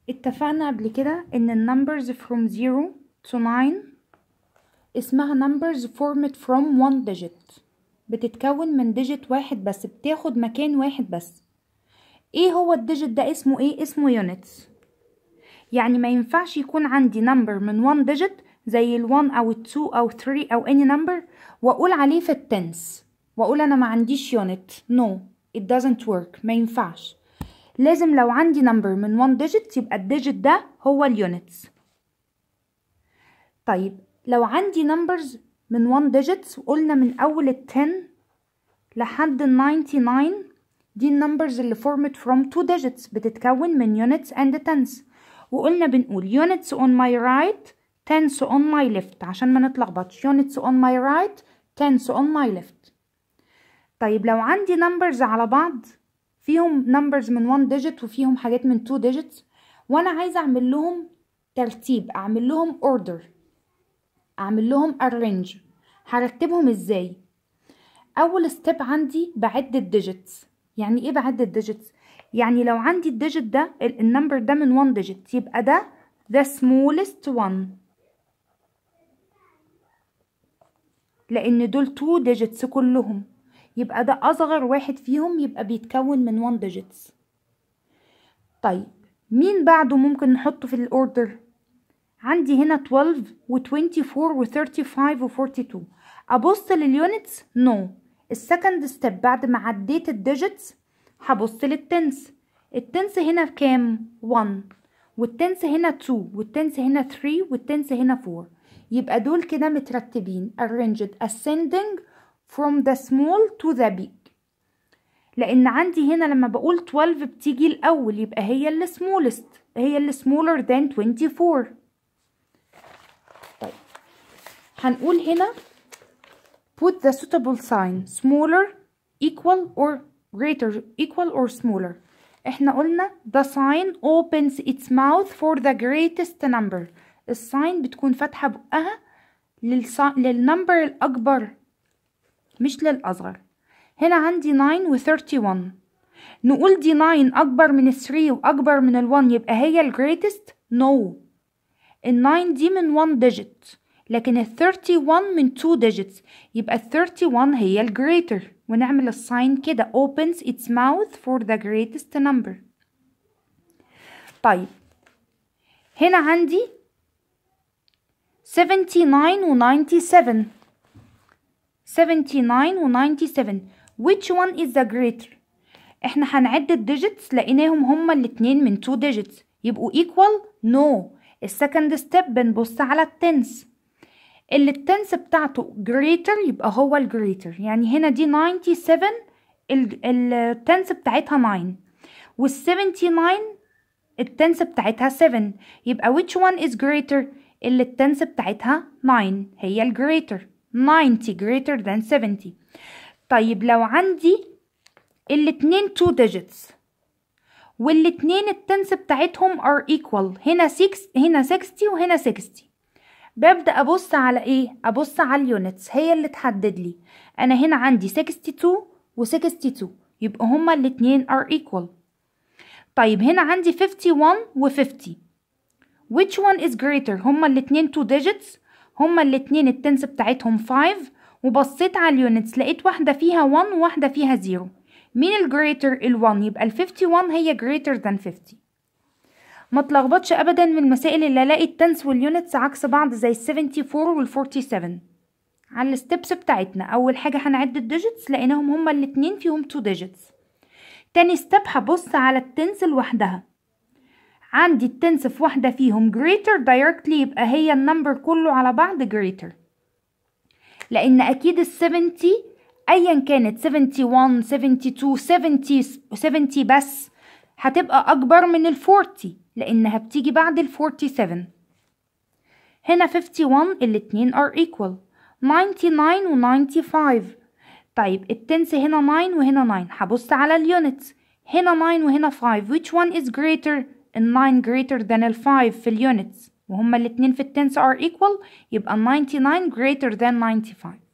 اتفقنا قبل كده ان النمبرز from 0 to 9 اسمها numbers formed from one digit بتتكون من digit واحد بس بتاخد مكان واحد بس ايه هو الديجيت ده اسمه ايه اسمه units يعني ما ينفعش يكون عندي number من one digit زي ال 1 او ال 2 او 3 او any number واقول عليه في التنس واقول انا ما عنديش unit no it doesn't work ما ينفعش لازم لو عندي number من one digit يبقى الديجيت ده هو اليونتس طيب لو عندي numbers من one digits قلنا من أول ال 10 لحد ال 99 دي النمبرز اللي formed from two digits بتتكون من units and tens وقلنا بنقول units on my right tens on my left عشان ما نتلخبطش units on my right tens on my left طيب لو عندي numbers على بعض فيهم numbers من one digit وفيهم حاجات من two digits وانا عايزه اعمل لهم ترتيب اعمل لهم order اعمل لهم arrange هرتبهم ازاي اول ستيب عندي بعد الديجيتس يعني ايه بعد الديجيتس يعني لو عندي الديجيت ده النمبر ده من 1 digit يبقى ده the smallest one لان دول 2 digits كلهم يبقى ده اصغر واحد فيهم يبقى بيتكون من 1 digits طيب مين بعده ممكن نحطه في الاوردر عندي هنا 12 و24 و35 و42 ابص لليونتس نو no. السكند ستيب بعد ما عديت الديجيتس هبص للتنس التنس هنا كام 1 والتنس هنا 2 والتنس هنا 3 والتنس هنا 4 يبقى دول كده مترتبين arranged ascending from the small to the big لان عندي هنا لما بقول 12 بتيجي الاول يبقى هي اللي smallest هي اللي smaller than 24 طيب هنقول هنا put the suitable sign smaller equal or greater equal or smaller احنا قلنا the sign opens its mouth for the greatest number الساين بتكون فاتحة بقها للص... للنمبر الأكبر مش للأصغر هنا عندي 9 و 31 نقول دي 9 أكبر من ال 3 وأكبر من ال 1 يبقى هي ال greatest no ال 9 دي من 1 digit لكن ال 31 من 2 digits يبقى ال 31 هي ال greater ونعمل الساين كده opens its mouth for the greatest number طيب هنا عندي 79 و 97 79 و 97 which one is the greater احنا هنعد الديجيتس لقيناهم هما الاتنين من 2 digits يبقوا equal no السكند ستيب بنبص على التنس اللي التنس بتاعته greater يبقى هو الجريتر يعني هنا دي 97 التنس بتاعتها 9 وال 79 التنس بتاعتها 7 يبقى which one is greater اللي التنس بتاعتها 9 هي الجريتر 90 greater than 70 طيب لو عندي الاتنين 2 digits والاتنين التنس بتاعتهم are equal هنا 6 هنا 60 وهنا 60 ببدأ أبص على إيه؟ أبص على اليونتس هي اللي تحدد لي أنا هنا عندي 62 و 62 يبقى هما الاتنين are equal طيب هنا عندي 51 و 50 which one is greater هما الاتنين 2 digits هما الاتنين التنس بتاعتهم 5 وبصيت على اليونتس لقيت واحدة فيها 1 وواحدة فيها 0 مين الجريتر ال 1 يبقى ال 51 هي greater than 50 ما تلخبطش ابدا من المسائل اللي الاقي التنس واليونتس عكس بعض زي ال 74 وال 47 على الستبس بتاعتنا اول حاجه هنعد الديجيتس لقيناهم هما الاتنين فيهم 2 ديجيتس تاني ستيب هبص على التنس لوحدها عندي التنس في واحدة فيهم greater directly يبقى هي النمبر كله على بعض greater لأن أكيد ال 70 أيا كانت 71 72 70 70 بس هتبقى أكبر من ال 40 لأنها بتيجي بعد ال 47 هنا 51 الاتنين are equal 99 و 95 طيب التنس هنا 9 وهنا 9 هبص على اليونتس هنا 9 وهنا 5 which one is greater ال 9 greater than ال 5 في اليونتس وهما الاتنين في التنس are equal يبقى 99 greater than 95